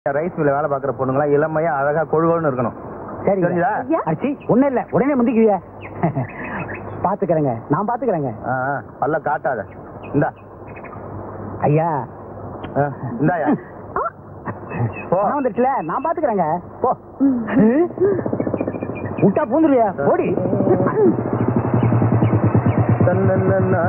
Rice மில்ல வேலை பார்க்குற பொண்ணுங்களா இளமையா அழகா கொழுகொழுன்னு இருக்கணும் சரிங்க தெரிஞ்சுதா? ஐயா. அச்சி ஒண்ணும் இல்ல உடனே முந்திக்குவிய பாத்துக்கிறேங்க நான் பாத்துக்கிறேங்க ஆ, ஆ, பல்ல காட்டாத இந்தா ஐயா ஆ, இந்தாயா போ பணம் வந்துருச்சுல நான் பாத்துக்கிறேங்க போ விட்டா பூந்துருவியா ஓடி தன்னன்னா.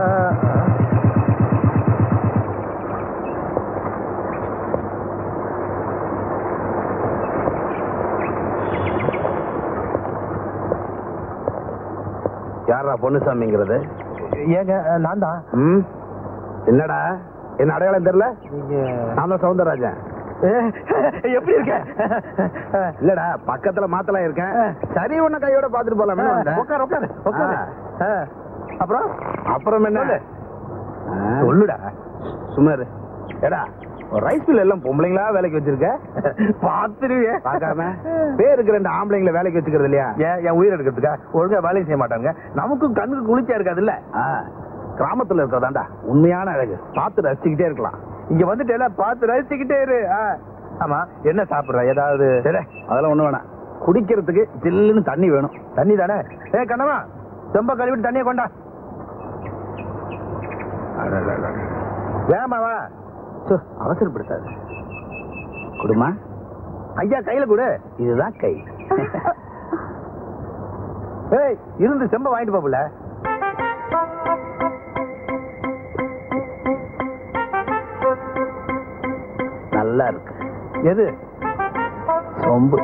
யாரா பொன்னுசாமிங்கிறது ஏங்க நான் தான் ம் என்னடா என்ன அடையாளம் தெரியல நான் தான் சவுந்தரராஜன் எப்படி இருக்க இல்லடா பக்கத்துல மாத்தலாம் இருக்கேன் சரி உன்ன கையோட பாத்துட்டு போலாமே உட்காரு உட்காரு உட்காரு ஆ. அப்புறம் அப்புறம் என்ன சொல்லு. ஆ, சொல்லுடா சும்மா இரு. ஏடா ஒரு ரைஸ் மில் எல்லாம் பொம்பளைங்களா வேலைக்கு வச்சிருக்க பாத்துருவியே பார்க்காம பேருக்கு ரெண்டு ஆம்பளைங்களை வேலைக்கு வச்சுக்கிறது இல்லையா ஏன் என் உயிர் எடுக்கிறதுக்கா ஒழுங்கா வேலையும் செய்ய மாட்டாங்க நமக்கும் கண்ணுக்கு குளிர்ச்சியா இருக்காதுல்ல ஆ, கிராமத்துல இருக்கிறதாண்டா உண்மையான அழகு பார்த்து ரசிச்சுக்கிட்டே இருக்கலாம் இங்க வந்துட்டு எல்லாம் பார்த்து ரசிச்சுக்கிட்டே இரு ஆ. ஆமா என்ன சாப்பிடுற ஏதாவது சரி அதெல்லாம் ஒண்ணு வேணாம் குடிக்கிறதுக்கு ஜில்லுன்னு தண்ணி வேணும் தண்ணி தானே ஏ கண்ணமா செம்ப கழுவிட்டு தண்ணியை கொண்டா வேமாவா சு, அவசரப்படுத்தாது குடுமா ஐயா கையில கொடு இதுதான் கை ஏய் இருந்து செம்ப வாங்கிட்டு போப்புல நல்லா இருக்கு எது சொம்பு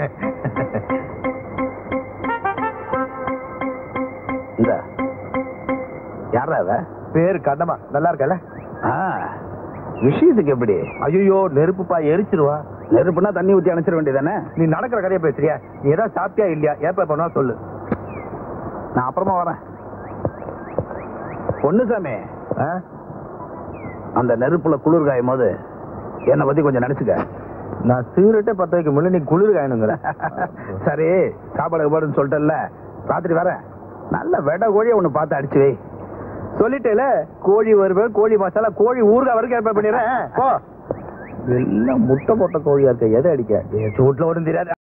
இந்த யாரா அவ பேரு கண்ணமா நல்லா இருக்கல ஆ, விஷயத்துக்கு எப்படி ஐயோ நெருப்புப்பா எரிச்சிருவா நெருப்புனா தண்ணி ஊத்தி அணைச்சிட வேண்டியதானே நீ நடக்கிற கதையை பேசுறியா நீ ஏதாவது சாப்பிட்டியா இல்லையா ஏப்பா பண்ணுவா சொல்லு நான் அப்புறமா வரேன் பொண்ணுசாமி ஆ? அந்த நெருப்புல குளிர் காயும் போது என்னை பத்தி கொஞ்சம் நினைச்சுக்க நான் சிகரெட்டே பத்த வைக்க முடியல நீ குளிர் காயணுங்கிற சரி சாப்பாடு கீப்பாடுன்னு சொல்லிட்டேன்ல ராத்திரி வரேன் நல்ல வெட கோழியை ஒண்ணு பார்த்து அடிச்சு வை சொல்லிட்டேல கோழி வருவேன் கோழி மசாலா கோழி ஊறுகாய் வரைக்கும் ஏற்பாடு பண்ணிடுறேன் போ எல்லாம் முட்டை போட்ட கோழியா இருக்க எதை அடிக்க சூட்ல ஒன்றும் தெரியாது